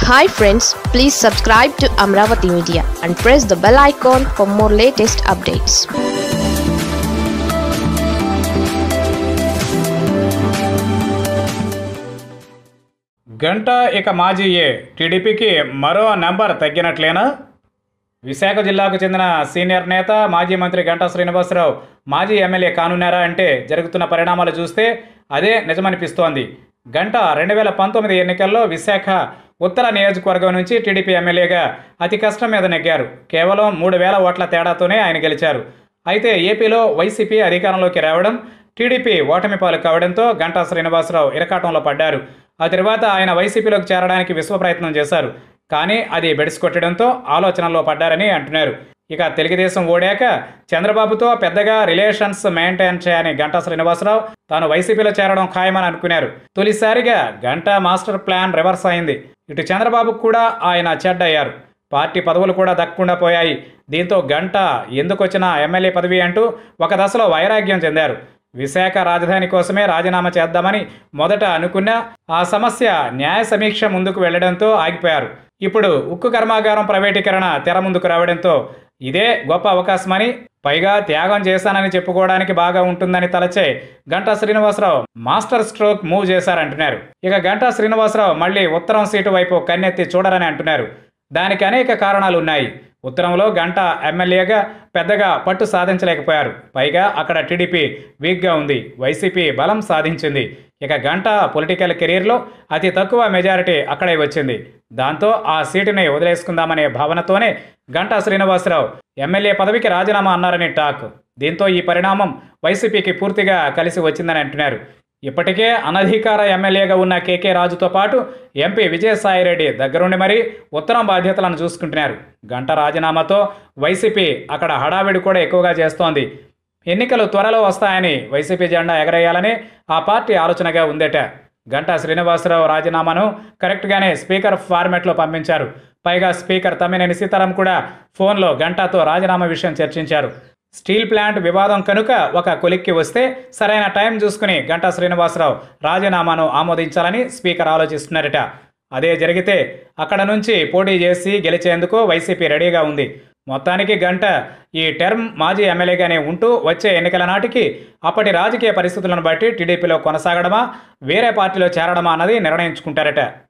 hi friends please subscribe to Amaravati media and press the bell icon for more latest updates Ganta ఇక మాజీయే టీడీపీకి మరో number తగ్గినట్లేనా Visakha జిల్లాకు చెందిన senior నేత మాజీ మంత్రి గంటా శ్రీనివాసరావు మాజీ ఎమ్మెల్యే కానున్నారా అంటే జరుగుతున్న పరిణామాలు చూస్తే అదే నిజమనిపిస్తోంది గంట రెండు వేల పంతొమ్మిది ఎన్నికల్లో విశాఖ ఉత్తర నియోజకవర్గం నుంచి టీడీపీ ఎమ్మెల్యేగా అతి కష్టం మీద నెగ్గారు కేవలం మూడు వేల ఓట్ల తేడాతోనే ఆయన గెలిచారు అయితే ఏపీలో వైసీపీ అధికారంలోకి రావడం టీడీపీ ఓటమి పాలు కావడంతో గంటా శ్రీనివాసరావు ఇరకాటంలో పడ్డారు ఆ తర్వాత ఆయన వైసీపీలోకి చేరడానికి విశ్వ ప్రయత్నం చేశారు కానీ అది బెడిసికొట్టడంతో ఆలోచనలో పడ్డారని అంటున్నారు ఇక తెలుగుదేశం ఓడాక చంద్రబాబుతో పెద్దగా రిలేషన్స్ మెయింటైన్ చేయని గంటా శ్రీనివాసరావు తాను వైసీపీలో చేరడం ఖాయమని అనుకున్నారు తొలిసారిగా గంటా మాస్టర్ ప్లాన్ రివర్స్ అయింది ఇటు చంద్రబాబుకు కూడా ఆయన చెడ్డయ్యారు పార్టీ పదవులు కూడా దక్కకుండా పోయాయి దీంతో గంట ఎందుకు వచ్చిన ఎమ్మెల్యే పదవి అంటూ ఒక దశలో వైరాగ్యం చెందారు విశాఖ రాజధాని కోసమే రాజీనామా చేద్దామని మొదట అనుకున్నా ఆ సమస్య న్యాయ సమీక్ష ముందుకు వెళ్లడంతో ఆగిపోయారు ఇప్పుడు ఉక్కు కర్మాగారం ప్రైవేటీకరణ తెర ముందుకు రావడంతో ఇదే గొప్ప అవకాశమని పైగా త్యాగం చేశానని చెప్పుకోవడానికి బాగా ఉంటుందని తలచే Ganta Srinivasarao master stroke move చేశారంటున్నారు ఇక గంటా శ్రీనివాసరావు మళ్ళీ ఉత్తరం సీటు వైపు కన్నెత్తి చూడరని అంటున్నారు దానికి అనేక కారణాలు ఉన్నాయి ఉత్తరంలో గంట ఎమ్మెల్యేగా పెద్దగా పట్టు సాధించలేకపోయారు పైగా అక్కడ టీడీపీ వీక్గా ఉంది వైసీపీ బలం సాధించింది ఇక గంట పొలిటికల్ కెరీర్లో అతి తక్కువ మెజారిటీ అక్కడే వచ్చింది దాంతో ఆ సీటుని వదిలేసుకుందామనే భావనతోనే గంటా శ్రీనివాసరావు ఎమ్మెల్యే పదవికి రాజీనామా అన్నారని టాక్ దీంతో ఈ పరిణామం వైసీపీకి పూర్తిగా కలిసి వచ్చిందని అంటున్నారు ఇప్పటికే అనధికార ఎమ్మెల్యేగా ఉన్న కేకే రాజుతో పాటు ఎంపీ విజయసాయిరెడ్డి దగ్గరుండి మరీ ఉత్తరం బాధ్యతలను చూసుకుంటున్నారు గంట రాజీనామాతో వైసీపీ అక్కడ హడావిడి కూడా ఎక్కువగా చేస్తోంది ఎన్నికలు త్వరలో వస్తాయని వైసీపీ జెండా ఎగరేయాలని ఆ పార్టీ ఆలోచనగా ఉందట గంటా శ్రీనివాసరావు రాజీనామాను కరెక్ట్గానే స్పీకర్ ఫార్మెట్లో పంపించారు పైగా స్పీకర్ తమ్మినేని సీతారాం కూడా ఫోన్లో గంటాతో రాజీనామా విషయం చర్చించారు స్టీల్ ప్లాంట్ వివాదం కనుక ఒక కొలిక్కి వస్తే సరైన టైం చూసుకుని గంటా శ్రీనివాసరావు రాజీనామాను ఆమోదించాలని స్పీకర్ ఆలోచిస్తున్నారట అదే జరిగితే అక్కడ నుంచి పోటీ చేసి గెలిచేందుకు వైసీపీ రెడీగా ఉంది మొత్తానికి గంట ఈ టర్మ్ మాజీ ఎమ్మెల్యేగానే ఉంటూ వచ్చే ఎన్నికల నాటికి అప్పటి రాజకీయ పరిస్థితులను బట్టి టీడీపీలో కొనసాగడమా వేరే పార్టీలో చేరడమా అన్నది నిర్ణయించుకుంటారట